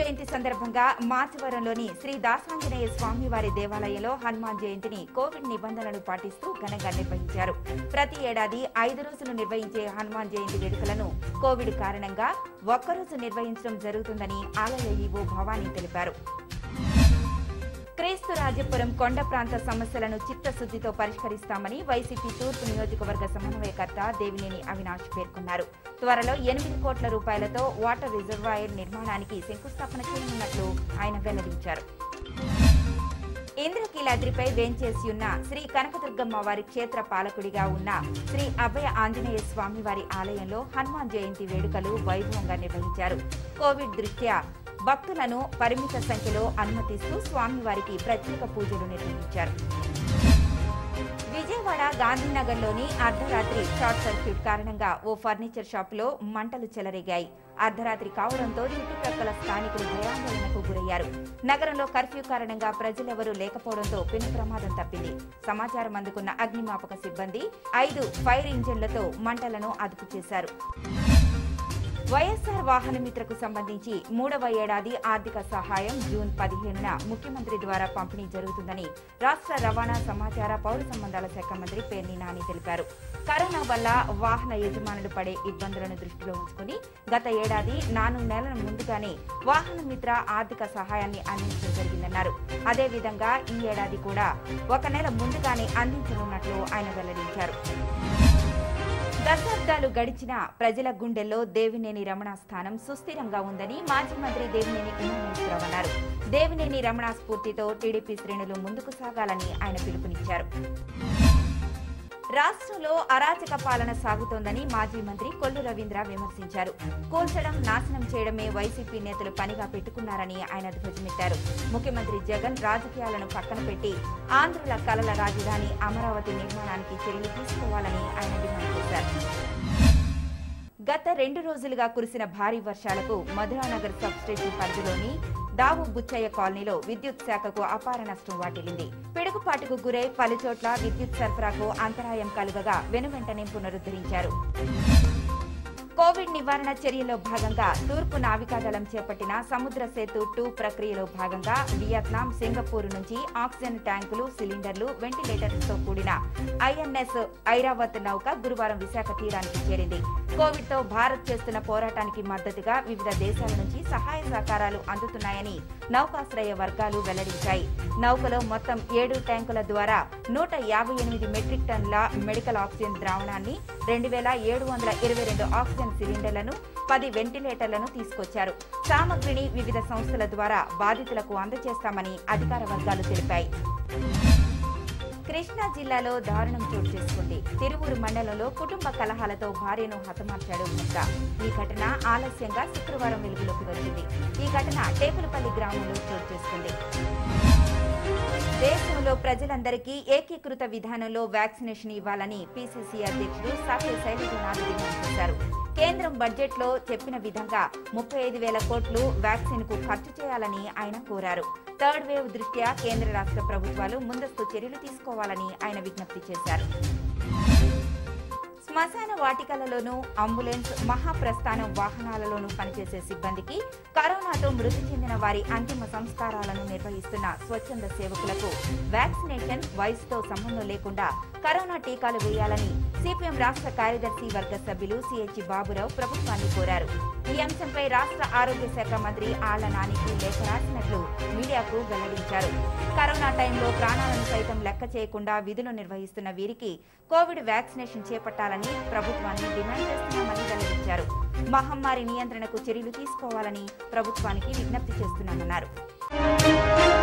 జయంతి సందర్భంగా మాచవరంలోని శ్రీ దాసాంజనేయ స్వామివారి దేవాలయంలో హనుమాన్ జయంతిని కోవిడ్ నిబంధనలు పాటిస్తూ ఘనంగా నిర్వహించారు ప్రతి ఏడాది ఐదు రోజులు నిర్వహించే హనుమాన్ జయంతి వేడుకలను కోవిడ్ కారణంగా ఒక్కరోజు నిర్వహించడం జరుగుతుందని ఆలయ ఈవో భవానీ తెలిపారు క్రీస్తు రాజపురం కొండ ప్రాంత సమస్యలను చిత్తశుద్దితో పరిష్కరిస్తామని వైసీపీ తూర్పు నియోజకవర్గ సమన్వయకర్త దేవినేని అవినాష్ పేర్కొన్నారు త్వరలో ఎనిమిది కోట్ల రూపాయలతో వాటర్ రిజర్వాయర్ నిర్మాణానికి శంకుస్థాపన చేయనున్నట్లు ఆయన వెల్లడించారు ఇంద్రకీలాద్రిపై వేంచేసి ఉన్న శ్రీ కనకదుర్గమ్మ వారి క్షేత్ర పాలకుడిగా ఉన్న శ్రీ అభయ ఆంజనేయ స్వామి వారి ఆలయంలో హనుమాన్ జయంతి వేడుకలు వైభవంగా నిర్వహించారు కోవిడ్ దృష్ట్యా భక్తులను పరిమిత సంఖ్యలో అనుమతిస్తూ స్వామివారికి ప్రత్యేక పూజలు నిర్వహించారు విజయవాడ గాంధీనగర్లోని అర్ధరాత్రి షార్ట్ సర్క్యూట్ కారణంగా ఓ ఫర్నిచర్ షాపులో మంటలు చెలరేగాయి అర్ధరాత్రి కావడంతో చుట్టుప్రక్కల స్థానికులు భయాందోళనకు గురయ్యారు నగరంలో కర్ఫ్యూ కారణంగా ప్రజలెవరూ లేకపోవడంతో పెను ప్రమాదం తప్పింది సమాచారం అందుకున్న అగ్నిమాపక సిబ్బంది ఐదు ఫైర్ ఇంజిన్లతో మంటలను అదుపు చేశారు వైఎస్ఆర్ వాహన మిత్రకు సంబంధించి మూడవ ఏడాది ఆర్థిక సహాయం జూన్ పదిహేనున ముఖ్యమంత్రి ద్వారా పంపిణీ జరుగుతుందని రాష్ట్ర రవాణా సమాచార పౌర సంబంధాల శాఖ మంత్రి పేర్ని నాని తెలిపారు కరోనా వల్ల వాహన యజమానులు పడే ఇబ్బందులను దృష్టిలో ఉంచుకుని గత ఏడాది నాలుగు నెలల ముందుగానే వాహన మిత్ర ఆర్థిక సహాయాన్ని అందించడం జరిగిందన్నారు అదేవిధంగా ఈ ఏడాది కూడా ఒక నెల ముందుగానే అందించనున్నట్లు ఆయన వెల్లడించారు దశాబ్దాలు గడిచిన ప్రజల గుండెల్లో దేవినేని రమణ స్థానం సుస్థిరంగా ఉందని మాజీ మంత్రి దేవినేని ఉమామహేశ్వరరావు అన్నారు దేవినేని రమణ స్ఫూర్తితో టీడీపీ శ్రేణులు ముందుకు సాగాలని ఆయన పిలుపునిచ్చారు రాష్ట్రంలో అరాచక పాలన సాగుతోందని మాజీ మంత్రి కొల్లు రవీంద్ర విమర్శించారు కూల్చడం నాశనం చేయడమే వైసీపీ నేతలు పనిగా పెట్టుకున్నారని ఆయన ధ్వజమెత్తారు ముఖ్యమంత్రి జగన్ రాజకీయాలను పక్కన పెట్టి ఆంధ్రుల కలల రాజధాని అమరావతి నిర్మాణానికి చర్యలు తీసుకోవాలని ఆయన డిమాండ్ చేశారు గత రెండు రోజులుగా కురిసిన భారీ వర్షాలకు మధురానగర్ సబ్స్టేషన్ పరిధిలోని దావు బుచ్చయ్య కాలనీలో విద్యుత్ శాఖకు అపార నష్టం వాటిల్లింది పిడుగుపాటుకు గురై పలుచోట్ల విద్యుత్ సరఫరాకు అంతరాయం కలుగగా వెనువెంటనే పునరుద్ధరించారు కోవిడ్ నివారణ చర్యలో భాగంగా తూర్పు నావికాదళం చేపట్టిన సముద్ర సేతు టూ ప్రక్రియలో భాగంగా వియత్నాం సింగపూర్ నుంచి ఆక్సిజన్ ట్యాంకులు సిలిండర్లు వెంటిలేటర్లతో కూడిన ఐఎన్ఎస్ ఐరావత్ నౌక గురువారం విశాఖ తీరానికి చేరింది కోవిడ్ తో భారత్ చేస్తున్న పోరాటానికి మద్దతుగా వివిధ దేశాల నుంచి సహాయ సహకారాలు అందుతున్నాయని నౌకాశ్రయ వర్గాలు వెల్లడించాయి నౌకలో మొత్తం ఏడు ట్యాంకుల ద్వారా నూట యాభై ఎనిమిది మెట్రిక్ టన్నుల మెడికల్ ఆక్సిజన్ ద్రావణాన్ని రెండు వేల ఏడు వందల ఇరవై రెండు ఆక్సిజన్ సిలిండర్లను పది వెంటిలేటర్లను తీసుకొచ్చారు సామగ్రిని వివిధ సంస్థల ద్వారా బాధితులకు అందజేస్తామని అధికార వర్గాలు తెలిపాయి కృష్ణా జిల్లాలో దారుణం చోటు చేసుకుంది తిరువూరు మండలంలో కుటుంబ కలహాలతో భార్యను హతమార్చాడు ముక్క ఈ ఘటన ఆలస్యంగా శుక్రవారం వెలుగులోకి వచ్చింది ఈ ఘటన టేకులపల్లి గ్రామంలో చోటు చేసుకుంది దేశంలో ప్రజలందరికీ ఏకీకృత విధానంలో వ్యాక్సినేషన్ ఇవ్వాలని పీసీసీ అధ్యక్షుడు సాకే శైలజనాథ్ డిమాండ్ చేశారు కేంద్రం బడ్జెట్లో చెప్పిన విధంగా ముప్పై ఐదు వేల కోట్లు వ్యాక్సిన్ కు ఖర్చు చేయాలని ఆయన కోరారు థర్డ్ వేవ్ దృష్ట్యా కేంద్ర రాష్ట్ర ప్రభుత్వాలు ముందస్తు చర్యలు తీసుకోవాలని ఆయన విజ్ఞప్తి చేశారు శ్మశాన వాటికలలోనూ అంబులెన్స్ మహాప్రస్థానం వాహనాలలోనూ పనిచేసే సిబ్బందికి కరోనాతో మృతి చెందిన వారి అంతిమ సంస్కారాలను నిర్వహిస్తున్న స్వచ్ఛంద సేవకులకు వ్యాక్సినేషన్ వయసుతో సంబంధం లేకుండా కరోనా టీకాలు వేయాలని సిపిఎం రాష్ట్ర కార్యదర్శి వర్గ సభ్యులు సిహెచ్ బాబురావు ప్రభుత్వాన్ని కోరారు ఈ అంశంపై రాష్ట్ర ఆరోగ్య శాఖ మంత్రి ఆళ్ల నానికి లేఖ రాసినట్లు మీడియాకు వెల్లడించారు కరోనా టైంలో ప్రాణాలను సైతం లెక్క చేయకుండా విధులు నిర్వహిస్తున్న వీరికి కోవిడ్ వ్యాక్సినేషన్ చేపట్టాలని ప్రభుత్వాన్ని డిమాండ్ చేస్తున్నామని వెల్లడించారు మహమ్మారి నియంత్రణకు చర్యలు తీసుకోవాలని ప్రభుత్వానికి విజ్ఞప్తి చేస్తున్నామన్నారు